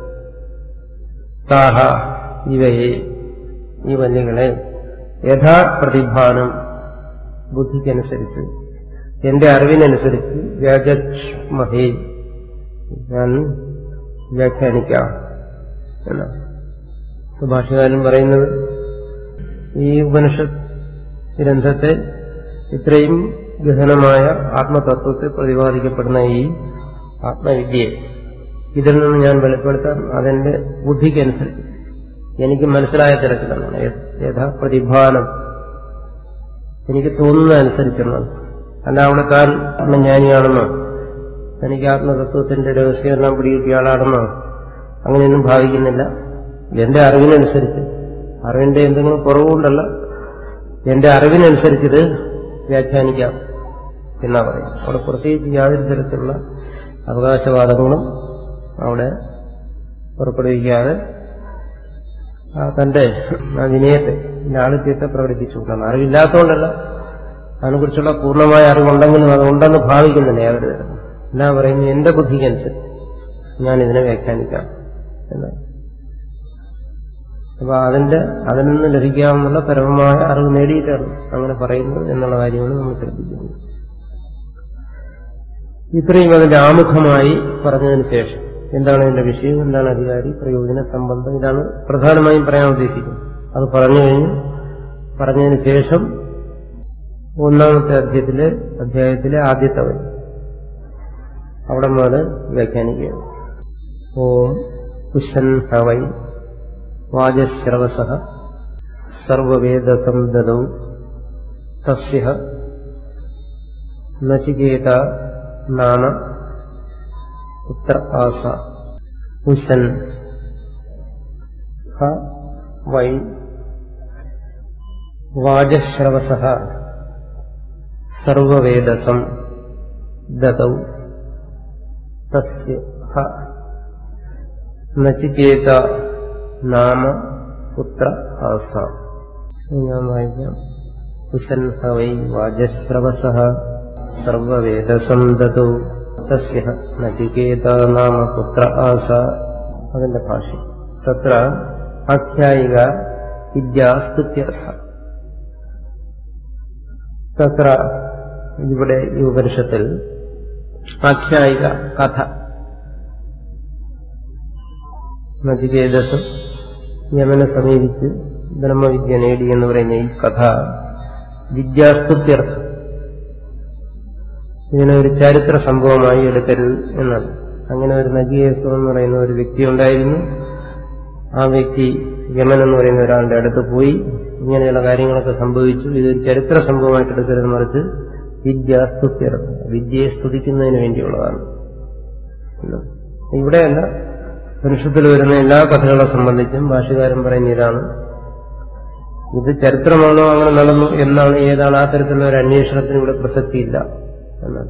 താഹ ഇവയെ ഈ വല്ലികളെ യഥാപ്രതിഭാനം ബുദ്ധിക്കനുസരിച്ച് എന്റെ അറിവിനനുസരിച്ച് വ്യാജമഹേ ഞാൻ വ്യാഖ്യാനിക്കാം എന്നാണ് ഭാഷകാരൻ പറയുന്നത് ഈ ഉപനിഷത്ത് ഗ്രന്ഥത്തെ ഇത്രയും ഗഹനമായ ആത്മതത്വത്തെ പ്രതിപാദിക്കപ്പെടുന്ന ഈ ആത്മവിദ്യയെ ഇതിൽ നിന്ന് ഞാൻ വെളിപ്പെടുത്താൻ അതെന്റെ ബുദ്ധിക്കനുസരിച്ച് എനിക്ക് മനസ്സിലായ തരത്തിലാണ് യഥാ പ്രതിഭാനം എനിക്ക് തോന്നുന്ന അനുസരിച്ചെന്നാണ് അല്ല അവിടെ താൻ ആത്മജ്ഞാനിയാണെന്നോ തനിക്ക് ആത്മതത്വത്തിന്റെ രഹസ്യമെല്ലാം പിടികിട്ടിയ ആളാണെന്നോ അങ്ങനെയൊന്നും ഭാവിക്കുന്നില്ല എന്റെ അറിവിനനുസരിച്ച് അറിവിന്റെ എന്തെങ്കിലും കുറവുകൊണ്ടല്ല എന്റെ അറിവിനനുസരിച്ചിത് വ്യാഖ്യാനിക്കാം എന്നാ പറയും അവിടെ പ്രത്യേകിച്ച് യാതൊരു തരത്തിലുള്ള അവകാശവാദങ്ങളും അവിടെ പുറപ്പെടുവിക്കാതെ തന്റെ ആ വിനയത്തെ ലാളിത്യത്തെ പ്രകടിപ്പിച്ചുകൊണ്ടാണ് അറിവില്ലാത്തതുകൊണ്ടല്ല അതിനെക്കുറിച്ചുള്ള പൂർണ്ണമായ അറിവുണ്ടെങ്കിലും അതുണ്ടെന്ന് ഭാവിക്കുന്നില്ല യാതൊരു തരം എല്ലാം പറയുന്നു എന്റെ ബുദ്ധിക്കനുസരിച്ച് ഞാൻ ഇതിനെ വ്യാഖ്യാനിക്കാം എന്നാണ് അപ്പൊ അതിന്റെ അതിൽ നിന്ന് ലഭിക്കാവുന്ന പരമമായ അറിവ് നേടിയിട്ടാണ് അങ്ങനെ പറയുന്നത് എന്നുള്ള കാര്യമാണ് നമ്മൾ ശ്രദ്ധിക്കുന്നത് ഇത്രയും അതിന്റെ ആമുഖമായി പറഞ്ഞതിന് ശേഷം എന്താണ് ഇതിന്റെ വിഷയം എന്താണ് അധികാരി പ്രയോജന സംബന്ധം ഇതാണ് പ്രധാനമായും പറയാൻ ഉദ്ദേശിക്കുന്നത് അത് പറഞ്ഞു കഴിഞ്ഞ് പറഞ്ഞതിന് ശേഷം ഒന്നാമത്തെ അധ്യായത്തിലെ അധ്യായത്തിലെ ആദ്യത്തെ വരി അവിടെ മുതൽ വ്യാഖ്യാനിക്കുകയാണ് ഓം കുശൻ ഹവൈ വാജശ്രവസ സർവവേദസംദതൗ തസ്യ നചികേത നാമ പുത്ര ആസ ഉശൻ ഹ വൈ വാജശ്രവസ സർവവേദസം ദതൗ തസ്യ ഹ നചികേത നാമ പുത്ര ആസ ഞാൻ വായിക്കാം കുശൻ ഹവൈ വാജശ്രവസ സർവവേദസം ദതൗ തസ്യ നചികേത നാമ പുത്ര ആസ അതിന്റെ ഭാഷ്യം തത്ര ആഖ്യായിക വിദ്യാസ്തുത്യർത്ഥ തത്ര ഇവിടെ ഈ ഉപനിഷത്തിൽ ആഖ്യായിക കഥ നചികേതസ് യമനെ സമീപിച്ച് ബ്രഹ്മവിദ്യ നേടി എന്ന് പറയുന്ന ഈ കഥ വിദ്യാസ്തുത്യർത്ഥം ഇതിനെ ഒരു ചരിത്ര സംഭവമായി എടുക്കരുത് എന്നാണ് അങ്ങനെ ഒരു നജിയേസു എന്ന് പറയുന്ന ഒരു വ്യക്തി ഉണ്ടായിരുന്നു ആ വ്യക്തി യമൻ എന്ന് പറയുന്ന ഒരാളുടെ അടുത്ത് പോയി ഇങ്ങനെയുള്ള കാര്യങ്ങളൊക്കെ സംഭവിച്ചു ഇതൊരു ചരിത്ര സംഭവമായിട്ട് എടുക്കരുത് മറിച്ച് വിദ്യാസ്തുത്യർത്ഥം വിദ്യയെ സ്തുതിക്കുന്നതിന് വേണ്ടിയുള്ളതാണ് ഇവിടെയല്ല പുരുഷത്തിൽ വരുന്ന എല്ലാ കഥകളെ സംബന്ധിച്ചും ഭാഷകാരൻ പറയുന്ന ഇതാണ് ഇത് ചരിത്രമാണോ അങ്ങനെ നടന്നു എന്നാണ് ഏതാണ് ആ തരത്തിലുള്ള ഒരു അന്വേഷണത്തിന് ഇവിടെ പ്രസക്തിയില്ല എന്നാണ്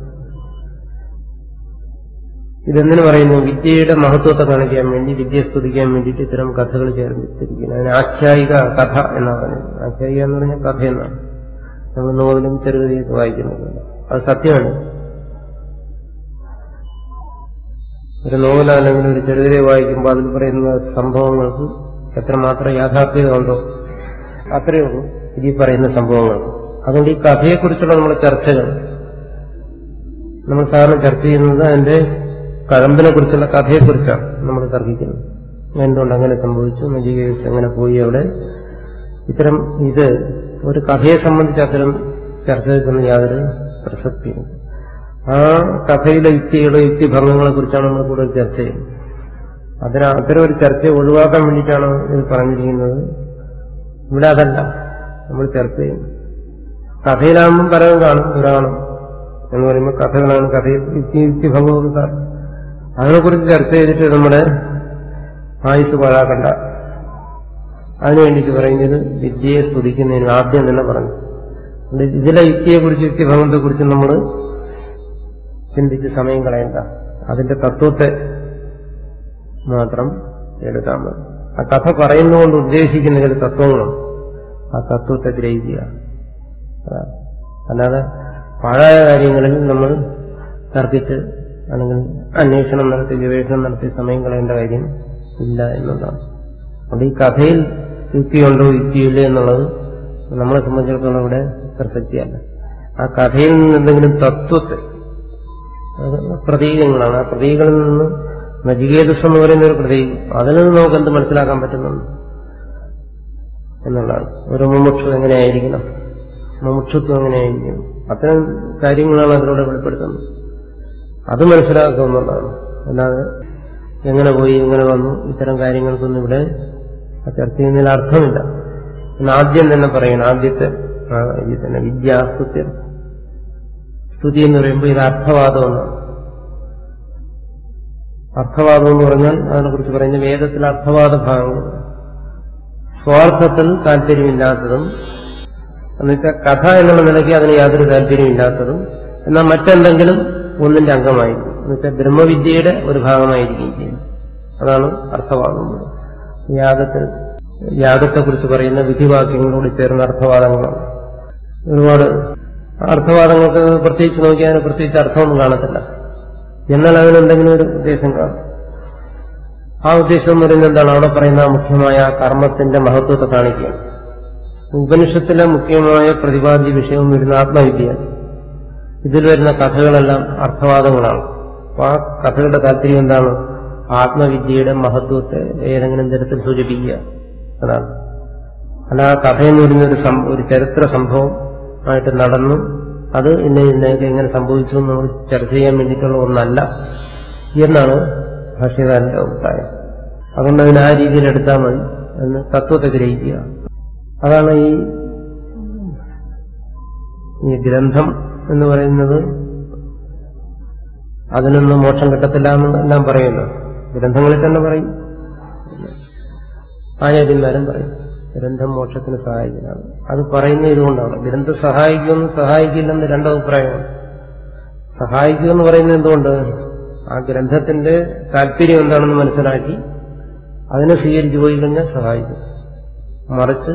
ഇതെന്തിനു പറയുന്നു വിദ്യയുടെ മഹത്വത്തെ കാണിക്കാൻ വേണ്ടി വിദ്യയെ സ്തുതിക്കാൻ വേണ്ടിയിട്ട് ഇത്തരം കഥകൾ ചേർന്നിരിക്കുന്നു അതിന് ആഖ്യായിക കഥ എന്നാണ് പറയുന്നത് ആഖ്യായിക എന്ന് പറഞ്ഞാൽ കഥ എന്നാണ് നമ്മൾ നോവലും ചെറുകഥയൊക്കെ വായിക്കുന്നുണ്ട് അത് സത്യമാണ് ഒരു നോവൽ അല്ലെങ്കിൽ ഒരു ചെറുകഥയെ വായിക്കുമ്പോൾ അതിൽ പറയുന്ന സംഭവങ്ങൾക്ക് എത്രമാത്രം യാഥാർത്ഥ്യതയുണ്ടോ അത്രയേ ഉള്ളൂ ഈ പറയുന്ന സംഭവങ്ങൾക്ക് അതുകൊണ്ട് ഈ കഥയെക്കുറിച്ചുള്ള നമ്മുടെ ചർച്ചകൾ നമ്മൾ സാധാരണ ചർച്ച ചെയ്യുന്നത് അതിന്റെ കഴമ്പിനെ കുറിച്ചുള്ള കഥയെക്കുറിച്ചാണ് നമ്മൾ തർക്കിക്കുന്നത് എന്തുകൊണ്ട് അങ്ങനെ സംഭവിച്ചു നജികേസ് എങ്ങനെ പോയി അവിടെ ഇത്തരം ഇത് ഒരു കഥയെ സംബന്ധിച്ച് അത്തരം ചർച്ചകൾക്കൊന്നും യാതൊരു പ്രസക്തിയും ആ കഥയിലെ യുക്തികളെ യുക്തിഭംഗങ്ങളെ കുറിച്ചാണ് നമ്മൾ കൂടുതൽ ചർച്ച ചെയ്യുന്നത് അതിന് അത്തരം ഒരു ചർച്ചയെ ഒഴിവാക്കാൻ വേണ്ടിയിട്ടാണ് ഇത് പറഞ്ഞിരിക്കുന്നത് ഇവിടെ അതല്ല നമ്മൾ ചർച്ച ചെയ്യും കഥയിലാകുമ്പം പലതും കാണും പുരാണം എന്ന് പറയുമ്പോൾ കഥകളാണ് കഥയിൽ യുക്തി യുക്തിഭംഗമൊക്കെ കാണും അതിനെക്കുറിച്ച് ചർച്ച ചെയ്തിട്ട് നമ്മുടെ ആയുസ് പാഴാക്കണ്ട അതിനു വേണ്ടിയിട്ട് പറയുന്നത് വിദ്യയെ സ്തുതിക്കുന്നതിന് ആദ്യം തന്നെ പറഞ്ഞു ഇതിലെ യുക്തിയെക്കുറിച്ച് യുക്തിഭംഗത്തെക്കുറിച്ച് നമ്മൾ ചിന്തിച്ച് സമയം കളയണ്ട അതിന്റെ തത്വത്തെ മാത്രം എടുത്താൽ മതി ആ കഥ പറയുന്നതുകൊണ്ട് ഉദ്ദേശിക്കുന്ന ചില തത്വങ്ങളുണ്ട് ആ തത്വത്തെ ഗ്രഹിക്കുക അല്ലാതെ പാഴായ കാര്യങ്ങളിൽ നമ്മൾ തർക്കിച്ച് അല്ലെങ്കിൽ അന്വേഷണം നടത്തി ഗവേഷണം നടത്തി സമയം കളയേണ്ട കാര്യം ഇല്ല എന്നുള്ളതാണ് അതുകൊണ്ട് ഈ കഥയിൽ യുക്തിയുണ്ടോ യുക്തിയില്ല എന്നുള്ളത് നമ്മളെ സംബന്ധിച്ചിടത്തോളം ഇവിടെ പ്രസക്തിയല്ല ആ കഥയിൽ നിന്ന് എന്തെങ്കിലും തത്വത്തെ അത് പ്രതീകങ്ങളാണ് ആ പ്രതീകങ്ങളിൽ നിന്ന് നജികേതസ് എന്ന് പറയുന്ന ഒരു പ്രതീകം അതിൽ നിന്ന് നമുക്ക് എന്ത് മനസ്സിലാക്കാൻ പറ്റുന്നുണ്ട് എന്നുള്ളതാണ് ഒരു മുമുക്ഷു എങ്ങനെയായിരിക്കണം മുമുക്ഷുത്വം എങ്ങനെയായിരിക്കണം അത്തരം കാര്യങ്ങളാണ് അതിലൂടെ വെളിപ്പെടുത്തുന്നത് അത് മനസ്സിലാക്കുക എന്നുള്ളതാണ് അല്ലാതെ എങ്ങനെ പോയി എങ്ങനെ വന്നു ഇത്തരം കാര്യങ്ങൾക്കൊന്നും ഇവിടെ ചർച്ച ചെയ്യുന്നതിൽ അർത്ഥമില്ല എന്ന് ആദ്യം തന്നെ പറയണം ആദ്യത്തെ ഇതിൽ തന്നെ വിദ്യാസ്തുത്യം സ്തുതി എന്ന് പറയുമ്പോൾ ഇത് അർത്ഥവാദമെന്നാണ് അർത്ഥവാദം എന്ന് പറഞ്ഞാൽ അതിനെക്കുറിച്ച് പറയുന്ന വേദത്തിൽ അർത്ഥവാദ ഭാഗങ്ങൾ സ്വാർത്ഥത്തിൽ താല്പര്യമില്ലാത്തതും എന്നുവെച്ചാൽ കഥ എന്നുള്ള നിലയ്ക്ക് അതിന് യാതൊരു താല്പര്യമില്ലാത്തതും എന്നാൽ മറ്റെന്തെങ്കിലും ഒന്നിന്റെ അംഗമായിരിക്കും എന്നുവെച്ചാൽ ബ്രഹ്മവിദ്യയുടെ ഒരു ഭാഗമായിരിക്കും ചെയ്യും അതാണ് അർത്ഥവാദം യാഗത്തിൽ യാഗത്തെക്കുറിച്ച് പറയുന്ന വിധിവാക്യങ്ങളോട് ചേർന്ന അർത്ഥവാദങ്ങളാണ് ഒരുപാട് അർത്ഥവാദങ്ങൾക്ക് പ്രത്യേകിച്ച് നോക്കിയാൽ പ്രത്യേകിച്ച് അർത്ഥമൊന്നും കാണത്തില്ല എന്നാൽ അതിനെന്തെങ്കിലും ഒരു ഉദ്ദേശം കാണും ആ ഉദ്ദേശം എന്ന് പറയുന്നത് എന്താണ് അവിടെ പറയുന്ന ആ മുഖ്യമായ കർമ്മത്തിന്റെ മഹത്വത്തെ കാണിക്കുകയാണ് ഉപനിഷത്തിലെ മുഖ്യമായ പ്രതിപാദ്യ വിഷയം വരുന്ന ആത്മവിദ്യയാണ് ഇതിൽ വരുന്ന കഥകളെല്ലാം അർത്ഥവാദങ്ങളാണ് അപ്പൊ ആ കഥകളുടെ താല്പര്യം എന്താണ് ആത്മവിദ്യയുടെ മഹത്വത്തെ ഏതെങ്കിലും തരത്തിൽ സൂചിപ്പിക്കുക അതാണ് അല്ല ആ കഥ എന്ന് പറയുന്ന ഒരു സം- ഒരു ചരിത്ര സംഭവം ആയിട്ട് നടന്നു അത് ഇന്ന ഇന്നയൊക്കെ എങ്ങനെ സംഭവിച്ചു എന്ന് നമ്മൾ ചർച്ച ചെയ്യാൻ വേണ്ടിയിട്ടുള്ള ഒന്നല്ല എന്നാണ് ഭാഷ്യകാരന്റെ അഭിപ്രായം അതുകൊണ്ട് അതിന് ആ രീതിയിൽ എടുത്താൽ മതി എന്ന് തത്വത്തെ ഗ്രഹിക്കുക അതാണ് ഈ ഈ ഗ്രന്ഥം എന്ന് പറയുന്നത് അതിനൊന്നും മോക്ഷം കിട്ടത്തില്ല എന്ന് എല്ലാം പറയുമല്ലോ ഗ്രന്ഥങ്ങളിൽ തന്നെ പറയും ആചാര്യന്മാരും പറയും ഗ്രന്ഥം മോക്ഷത്തിന് സഹായിക്കുന്നതാണ് അത് പറയുന്നത് ഇതുകൊണ്ടാണ് ഗ്രന്ഥം സഹായിക്കുമെന്ന് സഹായിക്കില്ലെന്ന് രണ്ട് അഭിപ്രായമാണ് സഹായിക്കുമെന്ന് പറയുന്നത് എന്തുകൊണ്ട് ആ ഗ്രന്ഥത്തിന്റെ താല്പര്യം എന്താണെന്ന് മനസ്സിലാക്കി അതിനെ സ്വീകരിച്ചു പോയി കഴിഞ്ഞാൽ സഹായിക്കും മറിച്ച്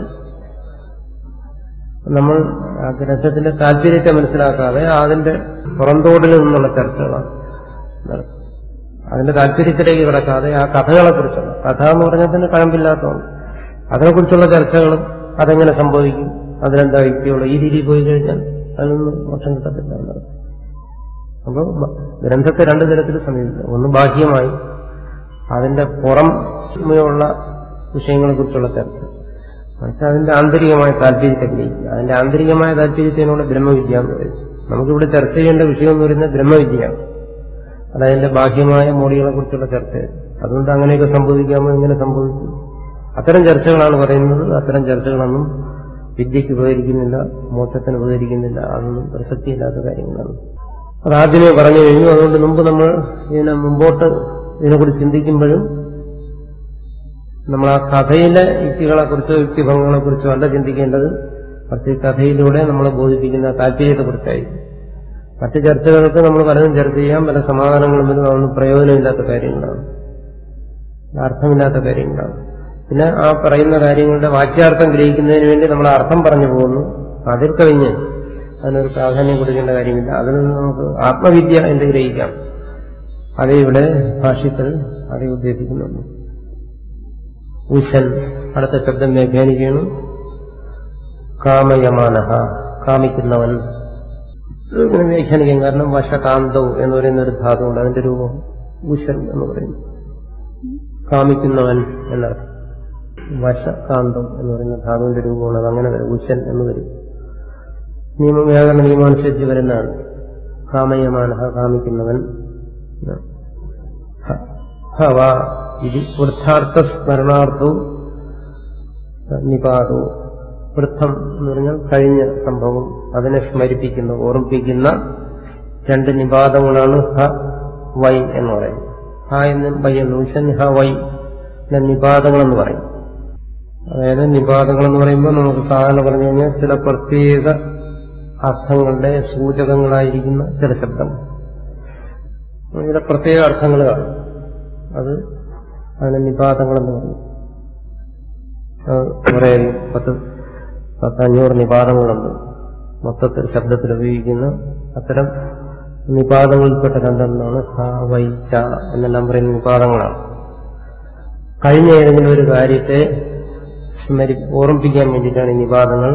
നമ്മൾ ആ ഗ്രന്ഥത്തിന്റെ താല്പര്യത്തെ മനസ്സിലാക്കാതെ അതിന്റെ പുറന്തോടിൽ നിന്നുള്ള ചർച്ചകളാണ് നടത്തുന്നത്. അതിന്റെ താല്പര്യത്തിലേക്ക് കിടക്കാതെ ആ കഥകളെ കുറിച്ചുള്ള കഥ എന്ന് പറഞ്ഞാൽ തന്നെ കഴമ്പില്ലാത്തതാണ് അതിനെക്കുറിച്ചുള്ള ചർച്ചകളും അതെങ്ങനെ സംഭവിക്കും അതിനെന്താ യുക്തിയുള്ളൂ ഈ രീതിയിൽ പോയി കഴിഞ്ഞാൽ അതിനൊന്നും മോക്ഷം കിട്ടത്തില്ല എന്നത് അപ്പോൾ ഗ്രന്ഥത്തെ രണ്ടു തരത്തിൽ സമീപിക്കുക ഒന്ന് ബാഹ്യമായി അതിന്റെ പുറമെയുള്ള വിഷയങ്ങളെ കുറിച്ചുള്ള ചർച്ച പക്ഷെ അതിന്റെ ആന്തരികമായ താല്പര്യത്തെ ഗ്രഹിക്കുക അതിന്റെ ആന്തരികമായ താല്പര്യത്തിനോട് ബ്രഹ്മവിദ്യ എന്ന് പറയും നമുക്കിവിടെ ചർച്ച ചെയ്യേണ്ട വിഷയം എന്ന് പറയുന്നത് ബ്രഹ്മവിദ്യയാണ് അതതിന്റെ ബാഹ്യമായ മോടികളെ കുറിച്ചുള്ള ചർച്ച അതുകൊണ്ട് അങ്ങനെയൊക്കെ സംഭവിക്കാമോ ഇങ്ങനെ സംഭവിക്കും അത്തരം ചർച്ചകളാണ് പറയുന്നത് അത്തരം ചർച്ചകളൊന്നും വിദ്യയ്ക്ക് ഉപകരിക്കുന്നില്ല മോക്ഷത്തിന് ഉപകരിക്കുന്നില്ല അതൊന്നും പ്രസക്തിയില്ലാത്ത കാര്യങ്ങളാണ് അതാദ്യമേ പറഞ്ഞു കഴിഞ്ഞു അതുകൊണ്ട് മുമ്പ് നമ്മൾ ഇതിനെ മുമ്പോട്ട് ഇതിനെക്കുറിച്ച് ചിന്തിക്കുമ്പോഴും നമ്മൾ ആ കഥയിലെ യുക്തികളെ കുറിച്ചോ യുക്തിഭംഗങ്ങളെ കുറിച്ചോ അല്ല ചിന്തിക്കേണ്ടത് മറിച്ച് ഈ കഥയിലൂടെ നമ്മളെ ബോധിപ്പിക്കുന്ന താല്പര്യത്തെ കുറിച്ചായിരിക്കും മറ്റ് ചർച്ചകൾക്ക് നമ്മൾ പലതും ചർച്ച ചെയ്യാം പല സമാധാനങ്ങളും വരും അതൊന്നും പ്രയോജനമില്ലാത്ത കാര്യങ്ങളാണ് അർത്ഥമില്ലാത്ത കാര്യങ്ങളാണ് പിന്നെ ആ പറയുന്ന കാര്യങ്ങളുടെ വാച്യാർത്ഥം ഗ്രഹിക്കുന്നതിന് വേണ്ടി നമ്മൾ അർത്ഥം പറഞ്ഞു പോകുന്നു അതിൽ കവിഞ്ഞ് അതിനൊരു പ്രാധാന്യം കൊടുക്കേണ്ട കാര്യമില്ല അതിൽ നിന്ന് നമുക്ക് ആത്മവിദ്യ എന്ന് ഗ്രഹിക്കാം അതേ ഇവിടെ ഭാഷ്യത്തിൽ അതേ ഉദ്ദേശിക്കുന്നുണ്ട് ഉശൻ അടുത്ത ശബ്ദം വ്യാഖ്യാനിക്കുകയാണ് കാമയമാനഹ കാമിക്കുന്നവൻ ഇങ്ങനെ വ്യാഖ്യാനിക്കാം കാരണം വശകാന്തവും എന്ന് പറയുന്ന ഒരു ധാതുണ്ട് അതിന്റെ രൂപം ഉശൻ എന്ന് പറയുന്നു കാമിക്കുന്നവൻ എന്നർത്ഥം വശകാന്തം എന്ന് പറയുന്ന ധാതുവിന്റെ രൂപമാണ് അത് അങ്ങനെ വരും ഉശൻ എന്ന് വരും നിയമം വ്യാകരണ നിയമം അനുസരിച്ച് വരുന്നതാണ് കാമയമാനഹ കാമിക്കുന്നവൻ ഹവ ഇത് വൃദ്ധാർത്ഥ സ്മരണാർത്ഥവും നിപാതവും വൃദ്ധം എന്ന് പറഞ്ഞാൽ കഴിഞ്ഞ സംഭവം അതിനെ സ്മരിപ്പിക്കുന്ന ഓർമ്മിപ്പിക്കുന്ന രണ്ട് നിപാതങ്ങളാണ് ഹ വൈ എന്ന് പറയുന്നത് ഹ എന്നും വൈ എന്ന് ഉശൻ ഹ വൈ എന്ന നിപാതങ്ങളെന്ന് പറയും അതായത് നിപാതങ്ങൾ എന്ന് പറയുമ്പോൾ നമുക്ക് സാധാരണ പറഞ്ഞു കഴിഞ്ഞാൽ ചില പ്രത്യേക അർത്ഥങ്ങളുടെ സൂചകങ്ങളായിരിക്കുന്ന ചില ശബ്ദങ്ങൾ ചില പ്രത്യേക അർത്ഥങ്ങൾ കാണും അത് അതിന് നിപാതങ്ങളെന്ന് പറയും കുറെ പത്ത് പത്തഞ്ഞൂറ് നിപാതങ്ങളുണ്ട് മൊത്തത്തിൽ ശബ്ദത്തിൽ ഉപയോഗിക്കുന്ന അത്തരം നിപാതങ്ങളിൽപ്പെട്ട രണ്ടെണ്ണമാണ് ഹ വൈ ച എന്നെല്ലാം പറയുന്ന നിപാതങ്ങളാണ് കഴിഞ്ഞ ഏതെങ്കിലും ഒരു കാര്യത്തെ സ്മരി ഓർമ്മിപ്പിക്കാൻ വേണ്ടിയിട്ടാണ് ഈ നിപാതങ്ങൾ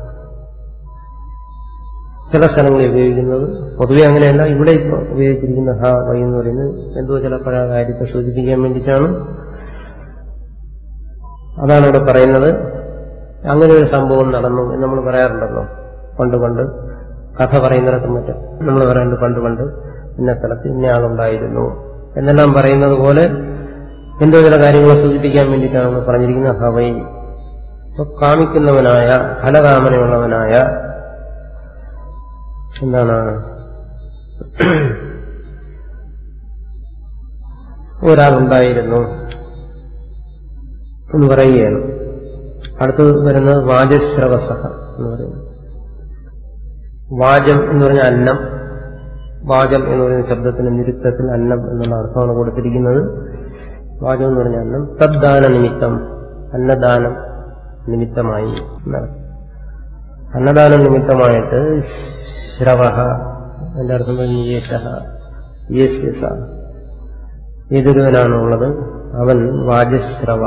ചില സ്ഥലങ്ങളിൽ ഉപയോഗിക്കുന്നത് പൊതുവെ അങ്ങനെയല്ല ഇവിടെ ഇപ്പോൾ ഉപയോഗിച്ചിരിക്കുന്ന ഹ വൈ എന്ന് പറയുന്നത് എന്തോ ചില പഴയ കാര്യത്തെ സൂചിപ്പിക്കാൻ വേണ്ടിയിട്ടാണ് അതാണ് ഇവിടെ പറയുന്നത് അങ്ങനെ ഒരു സംഭവം നടന്നു എന്ന് നമ്മൾ പറയാറുണ്ടല്ലോ പണ്ട് പണ്ട് കഥ പറയുന്നിടത്തും മറ്റും നമ്മൾ പറയാറുണ്ട് പണ്ട് പണ്ട് ഇന്ന സ്ഥലത്ത് ഇന്ന ആളുണ്ടായിരുന്നു എന്നെല്ലാം പറയുന്നത് പോലെ എന്തോ ചില കാര്യങ്ങളെ സൂചിപ്പിക്കാൻ വേണ്ടിയിട്ടാണ് നമ്മൾ പറഞ്ഞിരിക്കുന്നത് ഹവൈ അപ്പൊ കാമിക്കുന്നവനായ ഫലകാമനയുള്ളവനായ എന്താണ് ഒരാളുണ്ടായിരുന്നു എന്ന് പറയുകയാണ് അടുത്തത് വരുന്നത് വാചശ്രവസഹ എന്ന് പറയുന്നത് വാചം എന്ന് പറഞ്ഞ അന്നം വാചം എന്ന് പറയുന്ന ശബ്ദത്തിന് നിരുത്തത്തിൽ അന്നം എന്നുള്ള അർത്ഥമാണ് കൊടുത്തിരിക്കുന്നത് വാചം എന്ന് പറഞ്ഞ അന്നം തദ്ദാന നിമിത്തം അന്നദാനം നിമിത്തമായി എന്നാണ് അന്നദാന നിമിത്തമായിട്ട് വാജശ്രവ അതിന്റെ അർത്ഥം പറഞ്ഞു യേശ യേശ ഏതൊരുവനാണുള്ളത് അവൻ വാജശ്രവ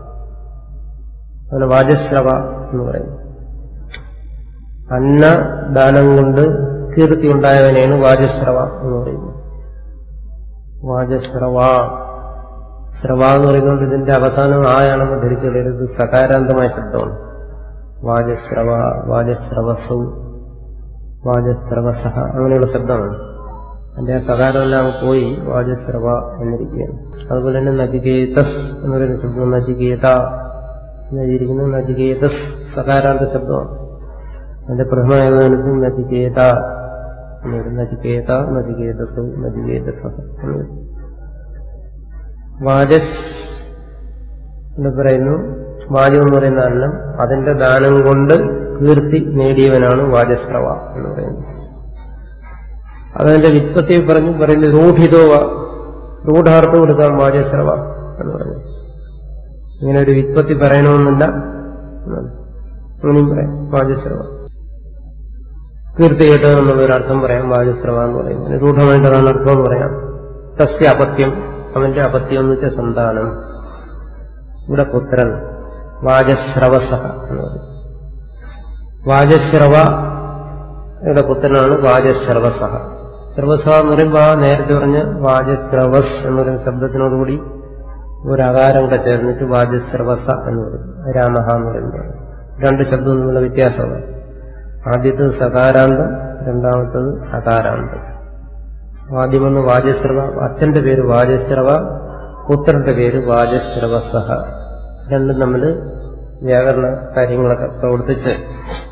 അവന് വാജശ്രവ എന്ന് പറയും അന്നദാനം കൊണ്ട് കീർത്തി ഉണ്ടായവനെയാണ് വാജശ്രവ എന്ന് പറയുന്നത് വാജശ്രവ ശ്രവ എന്ന് പറയുന്നത് ഇതിന്റെ അവസാനം ആയാണെന്ന് ധരിച്ചുള്ളത് ഇത് സകാരാന്തമായ ശബ്ദമാണ് വാജശ്രവ വാജശ്രവസു വാജശ്രവസഹ അങ്ങനെയുള്ള ശബ്ദമാണ് അതിന്റെ ആ സകാരമെല്ലാം പോയി വാജശ്രവ എന്നിരിക്കുകയാണ് അതുപോലെ തന്നെ നചികേതസ് എന്ന് പറയുന്ന ശബ്ദം നചികേത എന്നെഴുതിയിരിക്കുന്നത് നചികേതസ് സകാരാന്ത ശബ്ദമാണ് അതിന്റെ പ്രഥമ ഏകദേശം നചികേത നചികേത നചികേതസ് നചികേതസ വാജസ് എന്ന് പറയുന്നു വാജു എന്ന് പറയുന്ന അന്നം അതിന്റെ ദാനം കൊണ്ട് കീർത്തി നേടിയവനാണ് വാജസ്രവ എന്ന് പറയുന്നത് അതതിന്റെ വിത്പത്തി പറഞ്ഞു പറയുന്നത് രൂഢിതോവ രൂഢാർത്ഥം കൊടുക്കാം വാജസ്രവ എന്ന് പറഞ്ഞു ഇങ്ങനെ ഒരു വിത്പത്തി പറയണമെന്നില്ല എന്നാണ്. അങ്ങനെയും പറയാം വാജസ്രവ കീർത്തി കേട്ടവൻ എന്നുള്ളൊരർത്ഥം പറയാം വാജസ്രവ എന്ന് പറയുന്നത് രൂഢമായിട്ടതാണ് അർത്ഥം എന്ന് പറയാം തസ്യ അപത്യം അവന്റെ അപത്യം എന്ന് വെച്ചാൽ സന്താനം ഇവിടെ പുത്രൻ വാജശ്രവസഹ എന്ന് പറയും വാജശ്രവ ഇവിടെ പുത്രനാണ് വാജശ്രവസഹ ശ്രവസഹ എന്ന് പറയുമ്പോൾ ആ നേരത്തെ പറഞ്ഞ വാജശ്രവസ് എന്ന് പറയുന്ന ശബ്ദത്തിനോടുകൂടി ഒരു അകാരം കൂടെ ചേർന്നിട്ട് വാജശ്രവസ എന്ന് പറയും രാമഹ എന്ന് പറയുന്നത് രണ്ട് ശബ്ദം തമ്മിലുള്ള വ്യത്യാസമാണ് ആദ്യത്തത് സകാരാന്തം രണ്ടാമത്തത് അകാരാന്തം ആദ്യമൊന്ന് വാജശ്രവ അച്ഛന്റെ പേര് വാജശ്രവ പുത്രന്റെ പേര് വാജശ്രവസഹ രണ്ടും തമ്മിൽ വ്യാകരണ കാര്യങ്ങളൊക്കെ പ്രവർത്തിച്ച്